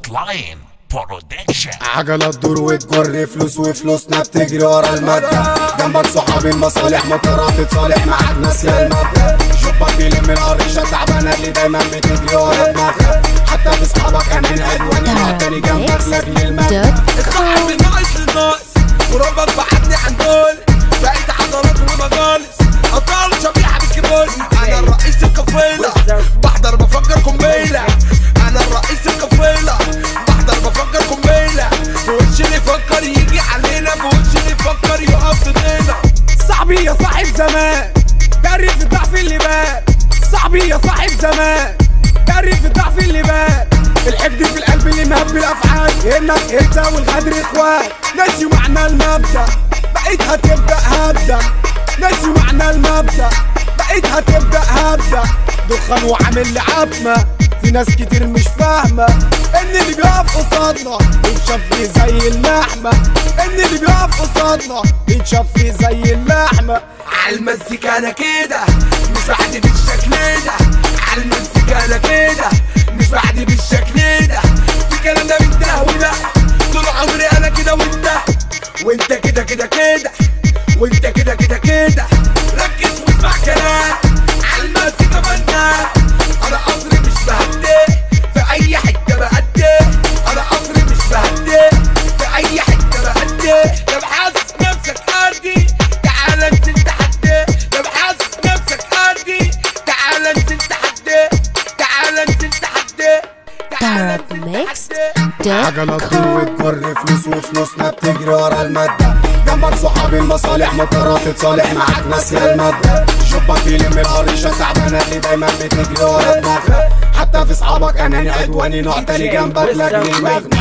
لاين برودكشن عجلة تدور وتجر فلوس وفلوسنا بتجري ورا المادة جنبك صحابي المصالح مطرة تتصالح معاك ناسية المادة شبك بيلم القريشة تعبانة اللي دايما بتجري ورا دماغها حتى في صحابك امين عدواني تاني جنبك لاجل المادة الصاحب من ناقص للناقص وربك بعدني عن دول بقيت عضلات ومجالس اطال شبيحة بالكبول انا الرئيس القفيلة بحضر بفكر قنبلة انا الرئيس القفيلة بحضر بفكر قنبلة في وش اللي يفكر يجي علينا في وش اللي يفكر يقف ضدنا صاحبي يا صاحب زمان جري في الضعف اللي بان صاحبي يا صاحب زمان جري في الضعف اللي بان الحقد في القلب اللي مهب الافعال انك انت والغدر اخوان ناسي معنى المبدا بقيت هتبدا هبدا ناسي معنى المبدا بقيت هتبدا هبدا دخان وعامل لي عتمه في ناس كتير مش فاهمه ان اللي بيقف قصادنا بيتشاف فيه زي اللحمه ان اللي بيقف قصادنا بيتشاف فيه زي اللحمه عالمزيكا انا كده مش بعدي بالشكل ده عالمزيكا انا كده مش بعدي بالشكل ده في كلام ده من ده وده طول عمري انا كده وانت وانت كده كده كده وانت كده كده كده ركز واسمع كلام عالمزيكا بنا انا قصري مش بهدي في اي حته بأدي انا قصري مش بهدي في اي حته بأدي لو حاسس نفسك قدي تعال انزل تحدي لو حاسس نفسك قدي تعال انزل تحدي تعال انزل تحدي تعال Arab انزل mixed تحدي عجلة تدور وتجر فلوس وفلوسنا بتجري ورا المادة جنبك صحابي المصالح مطرة تتصالح معاك ناسية المادة شبك بيلم القريشة تعبانة اللي دايما بتجري ورا دماغها حتى في صحابك اناني عدواني نوع تاني جنبك لاجل المغنى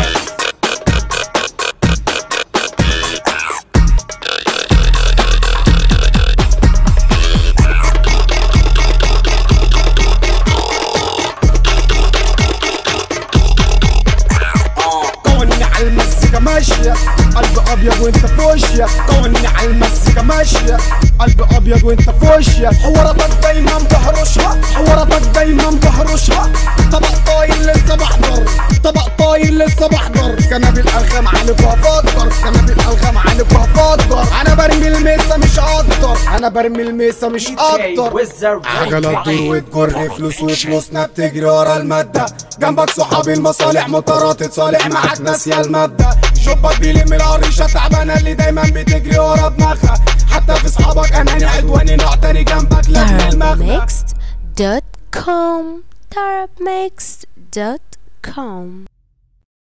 قوانين على المزيكا ماشية قلب أبيض وأنت في وشيا قوانين على المزيكا ماشية قلب أبيض وأنت في وشيا حواراتك دايما بهرشها حواراتك دايما بهرشها طبق طايل لسه بحضر طبق طايل لسه بحضر كنابي الألغام عليك وهفكر كنابي الألغام عليك وهفكر أنا برمي الميسة مش أكتر أنا برمي الميسة مش أكتر عجلة تدور وتجر فلوس وفلوسنا بتجري ورا المادة جنبك صحابي المصالح مطرة تتصالح معاك ناسية المادة شبك بيلم القريشة تعبانة اللي دايما بتجري ورا دماغها حتى في صحابك اناني عدواني نوع تاني جنبك لاجل المغنى Arabmixed.com Arabmixed.com